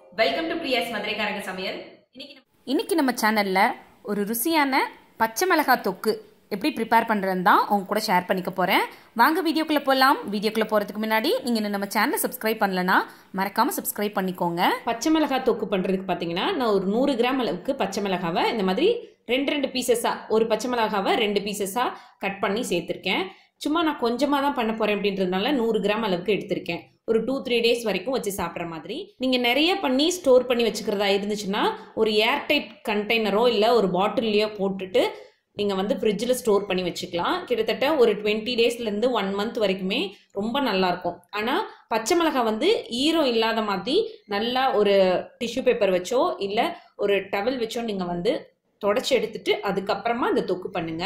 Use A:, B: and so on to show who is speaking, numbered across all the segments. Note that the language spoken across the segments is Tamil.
A: வெல்கம் டு பிரியாஸ் மதுரைக்காரங்க சமையல் இன்னைக்கு நம்ம
B: இன்னைக்கு நம்ம சேனலில் ஒரு ருசியான பச்சை மிளகாய் தொக்கு எப்படி ப்ரிப்பேர் பண்ணுறதுன்னு தான் உங்க கூட ஷேர் பண்ணிக்க போகிறேன் வாங்க வீடியோக்குள்ளே போகலாம் வீடியோக்குள்ளே போகிறதுக்கு முன்னாடி நீங்கள் இன்னும் நம்ம சேனலை சப்ஸ்கிரைப் பண்ணலனா மறக்காமல் சப்ஸ்கிரைப் பண்ணிக்கோங்க
A: பச்சை மிளகாய் தொக்கு பண்ணுறதுக்கு பார்த்தீங்கன்னா நான் ஒரு நூறு கிராம் அளவுக்கு பச்சை மிளகாவை இந்த மாதிரி ரெண்டு ரெண்டு பீசஸாக ஒரு பச்சை மிளகாவை ரெண்டு பீசஸாக கட் பண்ணி சேர்த்துருக்கேன் சும்மா நான் கொஞ்சமாக தான் பண்ண போகிறேன் அப்படின்றதுனால நூறு கிராம் அளவுக்கு எடுத்திருக்கேன் ஒரு டூ த்ரீ டேஸ் வரைக்கும் வச்சு சாப்பிட்ற மாதிரி நீங்கள் நிறைய பண்ணி ஸ்டோர் பண்ணி வச்சுக்கிறதா இருந்துச்சுன்னா ஒரு ஏர்டைட் கண்டெய்னரோ இல்லை ஒரு பாட்டில்லையோ போட்டுட்டு நீங்கள் வந்து ஃப்ரிட்ஜில் ஸ்டோர் பண்ணி வச்சுக்கலாம் கிட்டத்தட்ட ஒரு டுவெண்ட்டி டேஸ்லேருந்து ஒன் மந்த் வரைக்குமே ரொம்ப நல்லாயிருக்கும் ஆனால் பச்சை மிளகாய் வந்து ஈரம் இல்லாத மாதிரி நல்லா ஒரு டிஷ்யூ பேப்பர் வச்சோ இல்லை ஒரு டவல் வச்சோ நீங்கள் வந்து தொடச்சி எடுத்துட்டு அதுக்கப்புறமா இந்த தொக்கு பண்ணுங்க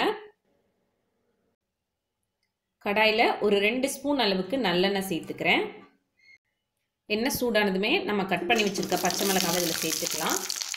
A: கடாயில் ஒரு ரெண்டு ஸ்பூன் அளவுக்கு நல்லெண்ணெய் சேர்த்துக்கிறேன் எண்ணெய் சூடானதுமே நம்ம கட் பண்ணி வச்சுருக்க பச்சை மிளகாவை இதில் சேர்த்துக்கலாம்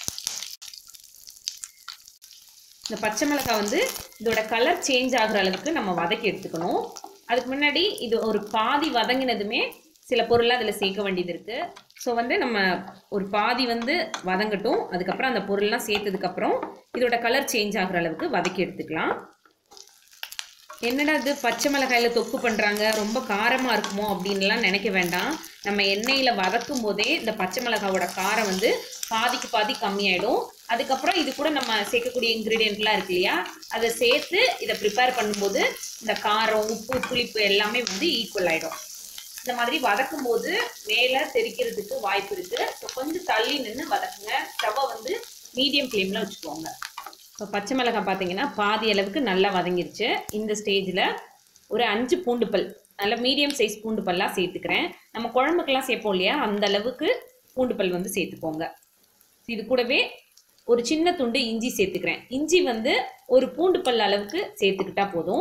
A: இந்த பச்சை மிளகாய் வந்து இதோட கலர் சேஞ்ச் ஆகுற அளவுக்கு நம்ம வதக்கி எடுத்துக்கணும் அதுக்கு முன்னாடி இது ஒரு பாதி வதங்கினதுமே சில பொருள்லாம் அதில் சேர்க்க வேண்டியது இருக்குது ஸோ வந்து நம்ம ஒரு பாதி வந்து வதங்கட்டும் அதுக்கப்புறம் அந்த பொருள்லாம் சேர்த்ததுக்கப்புறம் இதோட கலர் சேஞ்ச் ஆகுற அளவுக்கு வதக்கி எடுத்துக்கலாம் என்னடா இது பச்சை மிளகாயில் தொக்கு பண்ணுறாங்க ரொம்ப காரமாக இருக்குமோ அப்படின்லாம் நினைக்க வேண்டாம் நம்ம எண்ணெயில் வதக்கும் போதே இந்த பச்சை மிளகாவோட காரம் வந்து பாதிக்கு பாதி கம்மியாயிடும் அதுக்கப்புறம் இது கூட நம்ம சேர்க்கக்கூடிய இன்க்ரீடியன்ட்லாம் இருக்கு இல்லையா அதை சேர்த்து இதை ப்ரிப்பேர் பண்ணும்போது இந்த காரம் உப்பு புளிப்பு எல்லாமே வந்து ஈக்குவல் ஆகிடும் இந்த மாதிரி வதக்கும் போது மேலே தெரிக்கிறதுக்கு வாய்ப்பு இருக்குது ஸோ கொஞ்சம் தள்ளி நின்று வதக்குங்க ஸ்டவ்வை வந்து மீடியம் ஃப்ளேமில் வச்சுக்கோங்க இப்போ பச்சை மிளகாய் பார்த்தீங்கன்னா பாதி அளவுக்கு நல்லா வதங்கிருச்சு இந்த ஸ்டேஜில் ஒரு அஞ்சு பூண்டு பல் நல்ல மீடியம் சைஸ் பூண்டு பல்லாக சேர்த்துக்கிறேன் நம்ம குழம்புக்கெல்லாம் சேர்ப்போம் இல்லையா அந்த அளவுக்கு பூண்டு பல் வந்து சேர்த்துக்கோங்க இது கூடவே ஒரு சின்ன துண்டு இஞ்சி சேர்த்துக்கிறேன் இஞ்சி வந்து ஒரு பூண்டு பல் அளவுக்கு சேர்த்துக்கிட்டா போதும்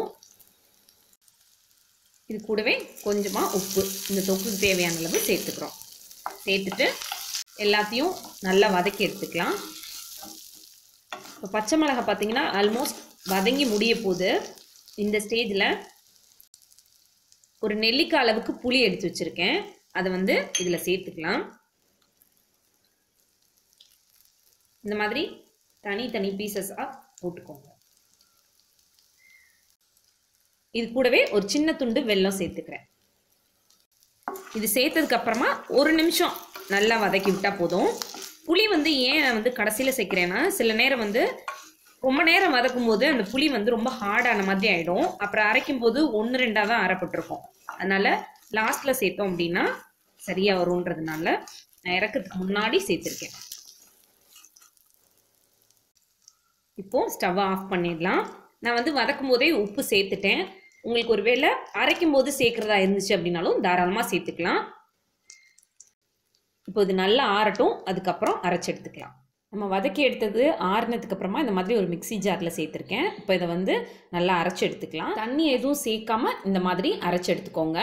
A: இது கூடவே கொஞ்சமாக உப்பு இந்த தொக்குக்கு தேவையான அளவு சேர்த்துக்கிறோம் சேர்த்துட்டு எல்லாத்தையும் நல்லா வதக்கி எடுத்துக்கலாம் இப்போ பச்சை மிளகாய் பார்த்தீங்கன்னா ஆல்மோஸ்ட் வதங்கி முடிய போகுது இந்த ஸ்டேஜில் ஒரு நெல்லிக்காய் அளவுக்கு புளி எடுத்து வச்சுருக்கேன் அதை வந்து இதில் சேர்த்துக்கலாம் இந்த மாதிரி தனித்தனி பீசஸாக போட்டுக்கோங்க இது கூடவே ஒரு சின்ன துண்டு வெல்லம் சேர்த்துக்கிறேன் இது சேர்த்ததுக்கு அப்புறமா ஒரு நிமிஷம் நல்லா வதக்கி விட்டால் போதும் புளி வந்து ஏன் வந்து கடைசியில் சேர்க்குறேன்னா சில நேரம் வந்து ரொம்ப நேரம் வதக்கும் போது அந்த புளி வந்து ரொம்ப ஹார்டான மாதிரி ஆகிடும் அப்புறம் அரைக்கும் போது ஒன்று ரெண்டாக தான் அரைப்பட்டிருக்கும் அதனால் லாஸ்ட்டில் சேர்த்தோம் அப்படின்னா சரியாக வரும்ன்றதுனால நான் இறக்கிறதுக்கு முன்னாடி சேர்த்துருக்கேன் இப்போது ஸ்டவ்வை ஆஃப் பண்ணிடலாம் நான் வந்து வதக்கும் போதே உப்பு சேர்த்துட்டேன் உங்களுக்கு ஒரு வேளை அரைக்கும் போது சேர்க்குறதா இருந்துச்சு அப்படின்னாலும் தாராளமாக சேர்த்துக்கலாம் இப்போ இது நல்லா ஆறட்டும் அதுக்கப்புறம் அரைச்சி எடுத்துக்கலாம் நம்ம வதக்கி எடுத்தது ஆறுனதுக்கு அப்புறமா இந்த மாதிரி ஒரு மிக்சி ஜாரில் சேர்த்துருக்கேன் இப்போ இதை வந்து நல்லா அரைச்சி எடுத்துக்கலாம் தண்ணி எதுவும் சேர்க்காம இந்த மாதிரி அரைச்சி எடுத்துக்கோங்க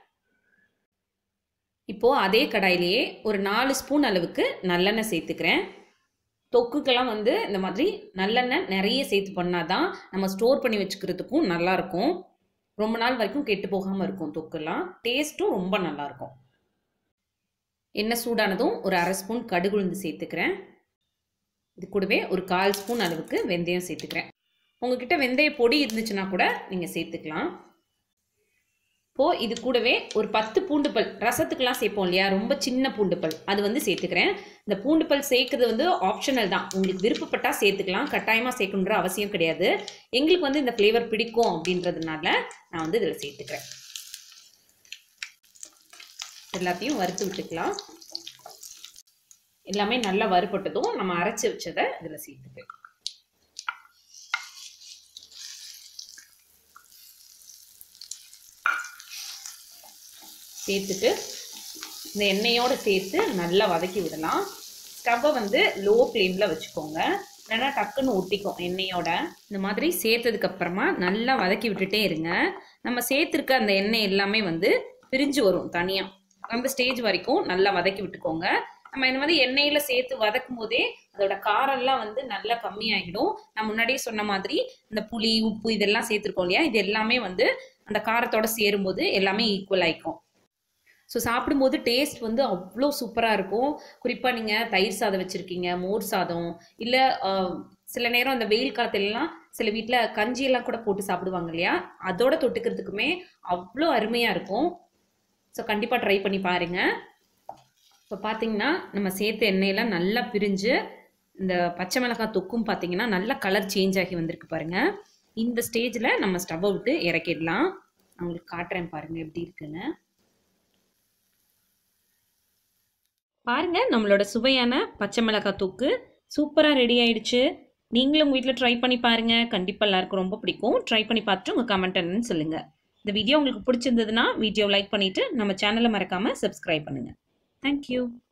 A: இப்போது அதே கடாயிலேயே ஒரு நாலு ஸ்பூன் அளவுக்கு நல்லெண்ணெய் சேர்த்துக்கிறேன் தொக்குக்கெல்லாம் வந்து இந்த மாதிரி நல்லெண்ணெய் நிறைய சேர்த்து பண்ணால் தான் நம்ம ஸ்டோர் பண்ணி வச்சுக்கிறதுக்கும் நல்லாயிருக்கும் ரொம்ப நாள் வரைக்கும் கெட்டு போகாமல் இருக்கும் தொக்குலாம் டேஸ்ட்டும் ரொம்ப நல்லாயிருக்கும் எண்ணெய் சூடானதும் ஒரு அரை ஸ்பூன் கடுகுழுந்து சேர்த்துக்கிறேன் இது கூடவே ஒரு கால் ஸ்பூன் அளவுக்கு வெந்தயம் சேர்த்துக்கிறேன் உங்ககிட்ட வெந்தய பொடி இருந்துச்சுன்னா கூட நீங்கள் சேர்த்துக்கலாம் இப்போது இது கூடவே ஒரு பத்து பூண்டு பல் ரசத்துக்கெலாம் சேர்ப்போம் இல்லையா ரொம்ப சின்ன பூண்டு பல் அது வந்து சேர்த்துக்கிறேன் இந்த பூண்டு பல் சேர்க்குறது வந்து ஆப்ஷனல் தான் உங்களுக்கு விருப்பப்பட்டால் சேர்த்துக்கலாம் கட்டாயமாக சேர்க்கணுன்ற அவசியம் கிடையாது எங்களுக்கு வந்து இந்த ஃப்ளேவர் பிடிக்கும் அப்படின்றதுனால நான் வந்து இதில் சேர்த்துக்கிறேன் எல்லாத்தையும் வறுத்து விட்டுக்கலாம் எல்லாமே நல்லா வறுபட்டதும் நம்ம அரைச்சி வச்சதை இதில் சேர்த்துக்கலாம் சேர்த்துட்டு இந்த எண்ணெயோடு சேர்த்து நல்லா வதக்கி விடலாம் ஸ்டவ்வை வந்து லோ ஃப்ளேமில் வச்சுக்கோங்க இல்லைன்னா டக்குன்னு ஒட்டிக்கும் எண்ணெயோட இந்த மாதிரி சேர்த்ததுக்கு அப்புறமா நல்லா வதக்கி விட்டுட்டே இருங்க நம்ம சேர்த்துருக்க அந்த எண்ணெய் எல்லாமே வந்து பிரிஞ்சு வரும் தனியாக அந்த ஸ்டேஜ் வரைக்கும் நல்லா வதக்கி விட்டுக்கோங்க நம்ம இந்த மாதிரி எண்ணெயில் சேர்த்து வதக்கும் போதே அதோட காரம்லாம் வந்து நல்லா கம்மியாகிடும் நான் முன்னாடியே சொன்ன மாதிரி இந்த புளி உப்பு இதெல்லாம் சேர்த்துருக்கோம் இல்லையா இது எல்லாமே வந்து அந்த காரத்தோட சேரும்போது எல்லாமே ஈக்குவல் ஆயிக்கும் ஸோ சாப்பிடும்போது டேஸ்ட் வந்து அவ்வளோ சூப்பராக இருக்கும் குறிப்பாக நீங்கள் தயிர் சாதம் வச்சுருக்கீங்க மோர் சாதம் இல்லை சில நேரம் அந்த வெயில் காலத்துலலாம் சில வீட்டில் கஞ்சியெல்லாம் கூட போட்டு சாப்பிடுவாங்க இல்லையா அதோட தொட்டுக்கிறதுக்குமே அவ்வளோ அருமையாக இருக்கும் ஸோ கண்டிப்பாக ட்ரை பண்ணி பாருங்கள் இப்போ பார்த்தீங்கன்னா நம்ம சேர்த்த எண்ணெயெல்லாம் நல்லா பிரிஞ்சு இந்த பச்சை மிளகாய் தொக்கும் பார்த்தீங்கன்னா நல்லா கலர் சேஞ்ச் ஆகி வந்திருக்கு பாருங்கள் இந்த ஸ்டேஜில் நம்ம ஸ்டவ்வை விட்டு இறக்கிடலாம் நான் உங்களுக்கு காட்டுறேன் பாருங்கள் எப்படி இருக்குன்னு பாருங்க நம்மளோட சுவையான பச்சை மிளகாய் தொக்கு சூப்பராக ரெடி ஆயிடுச்சு நீங்களும் உங்கள் வீட்டில் ட்ரை பண்ணி பாருங்கள் கண்டிப்பாக எல்லாருக்கும் ரொம்ப பிடிக்கும் ட்ரை பண்ணி பார்த்துட்டு உங்கள் கமெண்ட் என்னன்னு சொல்லுங்கள் இந்த வீடியோ உங்களுக்கு பிடிச்சிருந்ததுன்னா வீடியோ லைக் பண்ணிவிட்டு நம்ம சேனலை மறக்காமல் சப்ஸ்கிரைப் பண்ணுங்கள் தேங்க்யூ